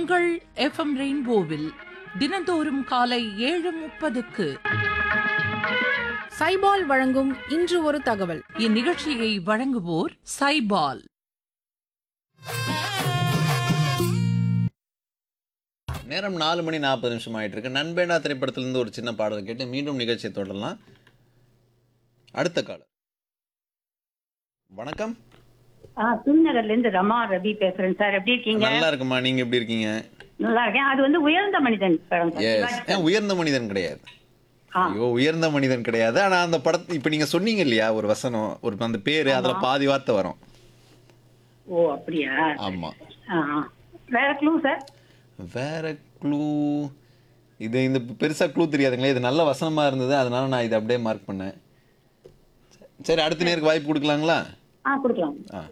உங்கள் எஃப்எம் ரெயின்போவில் தினந்தோறும் காலை ஏழு முப்பதுக்கு சைபால் வழங்கும் இன்று ஒரு தகவல் இந்நிகழ்ச்சியை வழங்குவோர் சைபால் நேரம் நாலு மணி நாற்பது நிமிஷம் ஆயிட்டு இருக்கு நண்பேண்டா திரைப்படத்திலிருந்து ஒரு சின்ன பாடல் கேட்டு மீண்டும் நிகழ்ச்சியை தொடரலாம் அடுத்த காலம் வணக்கம் ஆ துணிநகர்ல இருந்து ரமா ரவி பேசுறேன் சார் எப்படி இருக்கீங்க நல்லா இருக்குமா நீங்க எப்படி இருக்கீங்க நல்லா இருக்கேன் அது வந்து உயர்ந்த மனிதன் படம் சார். எஸ் சிவாஜி ஏன் உயர்ந்த மனிதன் கிடையாது ஆ. ஐயோ உயர்ந்த மனிதன் கிடையாது ஆனா அந்த படத்தை இப்ப நீங்க சொன்னீங்க இல்லையா ஒரு வசனம் ஒரு அந்த பேரு அதுல பாதி வார்த்தை வரும் ஓ அப்படியா ஆமா ஆ, ஆ. வேற க்ளூ சார் வேற க்ளூ இது இந்த பெருசா க்ளூ தெரியாதுங்களே இது நல்ல வசனமா இருந்தது அதனால நான் இதை அப்படியே மார்க் பண்ணேன் சரி அடுத்த நேருக்கு வாய்ப்பு கொடுக்கலாங்களா ஆ கொடுக்கலாம் ஆ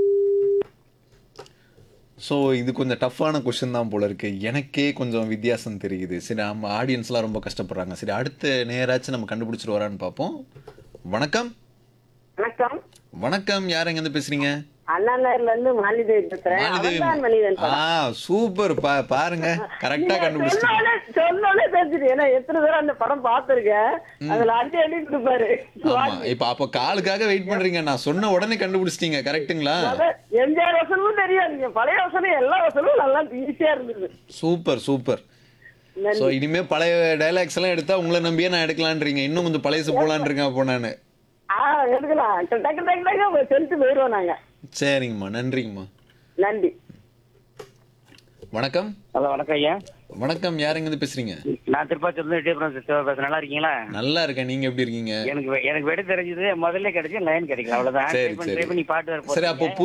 ஸோ இது கொஞ்சம் டஃப்பான கொஷின் தான் போல இருக்கு எனக்கே கொஞ்சம் வித்தியாசம் தெரியுது சரி நம்ம ஆடியன்ஸ்லாம் ரொம்ப கஷ்டப்படுறாங்க சரி அடுத்த நேராச்சும் நம்ம கண்டுபிடிச்சிட்டு வரான்னு பார்ப்போம் வணக்கம் வணக்கம் வணக்கம் யார் எங்கேருந்து பேசுறீங்க அண்ணா நகர்ல இருந்து மாலிதேவி பேசுறேன் மாலிதேவி அவன்தான் மனிதன் ஆ சூப்பர் பா பாருங்க கரெக்டா கண்டுபிடிச்சிட்டீங்க சொன்னோடனே சொன்னோடனே தெரிஞ்சுது ஏன்னா எத்தனை தடவை அந்த படம் பார்த்திருக்கேன் அதுல அடி அடி கொடுப்பாரு ஆமா இப்ப அப்ப காலுக்காக வெயிட் பண்றீங்க நான் சொன்ன உடனே கண்டுபிடிச்சிட்டீங்க கரெக்ட்டுங்களா அதான் எம்ஜிஆர் வசனமும் தெரியும் நீங்க பழைய வசனம் எல்லா வசனமும் நல்லா ஈஸியா இருந்தது சூப்பர் சூப்பர் நன்றி. ஸோ இனிமே பழைய டைலாக்ஸ் எல்லாம் எடுத்தா உங்களை நம்பியே நான் எடுக்கலான்றீங்க இன்னும் கொஞ்சம் பழையசு போலான் இருக்கேன் அப்போ நான் ஆ எடுக்கலாம் டக்கு டக்கு டக்கு செலுத்து போயிடுவோம் நாங்க சரிங்கம்மா நன்றிங்கம்மா நன்றி வணக்கம் ஹலோ வணக்கம் ஐயா வணக்கம் யார் எங்கேருந்து பேசுறீங்க நான் திருப்பாச்சூர்ல டிஎப்ரம் சிஸ்டர் பேசுறேன் நல்லா இருக்கீங்களா நல்லா இருக்கேன் நீங்க எப்படி இருக்கீங்க எனக்கு வெ- எனக்கு வெடி தெரிஞ்சது முதல்ல கிடைச்சு லைன் கிடைக்கல அவ்வளவுதான் சரி ட்ரை பண்ணி சரி ட்ரை பண்ணி பாட்டு வர சரி அப்போ போறீங்க.